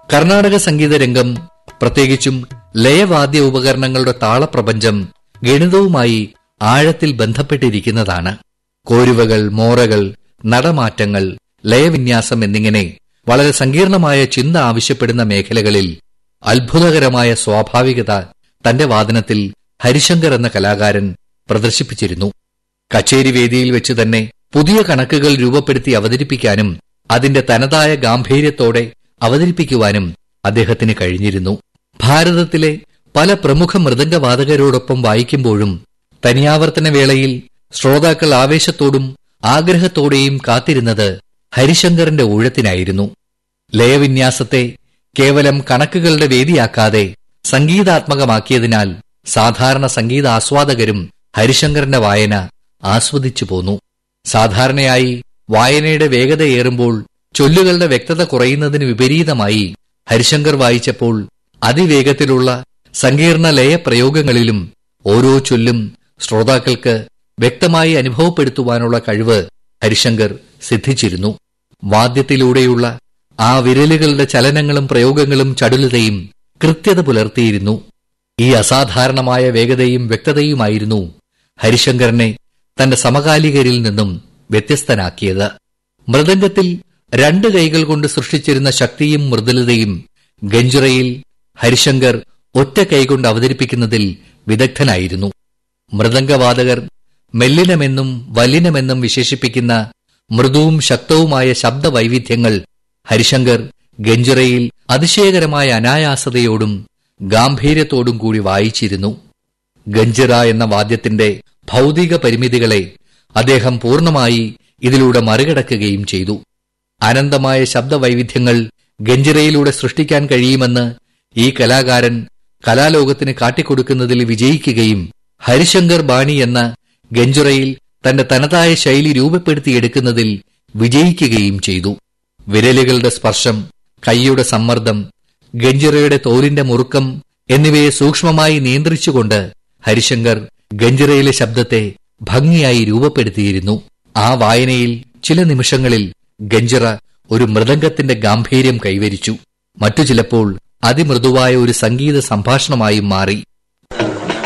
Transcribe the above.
കർണാടക സംഗീത രംഗം പ്രത്യേകിച്ചും ലയവാദ്യ ഉപകരണങ്ങളുടെ താളപ്രപഞ്ചം ഗണിതവുമായി ആഴത്തിൽ ബന്ധപ്പെട്ടിരിക്കുന്നതാണ് കോരുവകൾ മോറകൾ നടമാറ്റങ്ങൾ ലയവിന്യാസം എന്നിങ്ങനെ വളരെ സങ്കീർണമായ ചിന്ത ആവശ്യപ്പെടുന്ന മേഖലകളിൽ അത്ഭുതകരമായ സ്വാഭാവികത തന്റെ വാദനത്തിൽ ഹരിശങ്കർ എന്ന കലാകാരൻ പ്രദർശിപ്പിച്ചിരുന്നു കച്ചേരി വേദിയിൽ വെച്ച് തന്നെ പുതിയ കണക്കുകൾ രൂപപ്പെടുത്തി അവതരിപ്പിക്കാനും അതിന്റെ തനതായ ഗാംഭീര്യത്തോടെ അവതരിപ്പിക്കുവാനും അദ്ദേഹത്തിന് കഴിഞ്ഞിരുന്നു ഭാരതത്തിലെ പല പ്രമുഖ മൃദംഗവാദകരോടൊപ്പം വായിക്കുമ്പോഴും തനിയാവർത്തന വേളയിൽ ശ്രോതാക്കൾ ആവേശത്തോടും ആഗ്രഹത്തോടെയും കാത്തിരുന്നത് ഹരിശങ്കറിന്റെ ഊഴത്തിനായിരുന്നു ലയവിന്യാസത്തെ കേവലം കണക്കുകളുടെ വേദിയാക്കാതെ സംഗീതാത്മകമാക്കിയതിനാൽ സാധാരണ സംഗീതാസ്വാദകരും ഹരിശങ്കറിന്റെ വായന ആസ്വദിച്ചു പോന്നു സാധാരണയായി വായനയുടെ വേഗതയേറുമ്പോൾ ചൊല്ലുകളുടെ വ്യക്തത കുറയുന്നതിന് വിപരീതമായി ഹരിശങ്കർ വായിച്ചപ്പോൾ അതിവേഗത്തിലുള്ള സങ്കീർണ ലയപ്രയോഗങ്ങളിലും ഓരോ ചൊല്ലും ശ്രോതാക്കൾക്ക് വ്യക്തമായി അനുഭവപ്പെടുത്തുവാനുള്ള കഴിവ് ഹരിശങ്കർ സിദ്ധിച്ചിരുന്നു വാദ്യത്തിലൂടെയുള്ള ആ വിരലുകളുടെ ചലനങ്ങളും പ്രയോഗങ്ങളും ചടുലതയും കൃത്യത പുലർത്തിയിരുന്നു ഈ അസാധാരണമായ വേഗതയും വ്യക്തതയുമായിരുന്നു ഹരിശങ്കറിനെ തന്റെ സമകാലികരിൽ നിന്നും വ്യത്യസ്തനാക്കിയത് മൃദംഗത്തിൽ രണ്ട് കൈകൾ കൊണ്ട് സൃഷ്ടിച്ചിരുന്ന ശക്തിയും മൃദുലതയും ഗഞ്ചുറയിൽ ഹരിശങ്കർ ഒറ്റ കൈകൊണ്ട് അവതരിപ്പിക്കുന്നതിൽ വിദഗ്ധനായിരുന്നു മൃദംഗവാദകർ മെല്ലിനമെന്നും വല്ലിനമെന്നും വിശേഷിപ്പിക്കുന്ന മൃദുവും ശക്തവുമായ ശബ്ദവൈവിധ്യങ്ങൾ ഹരിശങ്കർ ഗഞ്ചിറയിൽ അതിശയകരമായ അനായാസതയോടും ഗാംഭീര്യത്തോടും കൂടി വായിച്ചിരുന്നു ഗഞ്ചിറ എന്ന വാദ്യത്തിന്റെ ഭൗതിക പരിമിതികളെ അദ്ദേഹം പൂർണ്ണമായി ഇതിലൂടെ മറികടക്കുകയും ചെയ്തു അനന്തമായ ശബ്ദവൈവിധ്യങ്ങൾ ഗഞ്ചിറയിലൂടെ സൃഷ്ടിക്കാൻ കഴിയുമെന്ന് ഈ കലാകാരൻ കലാലോകത്തിന് കാട്ടിക്കൊടുക്കുന്നതിൽ വിജയിക്കുകയും ഹരിശങ്കർ ബാണി എന്ന ഗഞ്ചുറയിൽ തന്റെ തനതായ ശൈലി രൂപപ്പെടുത്തിയെടുക്കുന്നതിൽ വിജയിക്കുകയും ചെയ്തു വിരലുകളുടെ സ്പർശം കൈയുടെ സമ്മർദ്ദം ഗഞ്ചിറയുടെ തോലിന്റെ മുറുക്കം എന്നിവയെ സൂക്ഷ്മമായി നിയന്ത്രിച്ചുകൊണ്ട് ഹരിശങ്കർ ഗഞ്ചിറയിലെ ശബ്ദത്തെ ഭംഗിയായി രൂപപ്പെടുത്തിയിരുന്നു ആ വായനയിൽ ചില നിമിഷങ്ങളിൽ ഗഞ്ചിറ ഒരു മൃദംഗത്തിന്റെ ഗാംഭീര്യം കൈവരിച്ചു മറ്റു ചിലപ്പോൾ അതിമൃദുവായ ഒരു സംഗീത സംഭാഷണമായും മാറി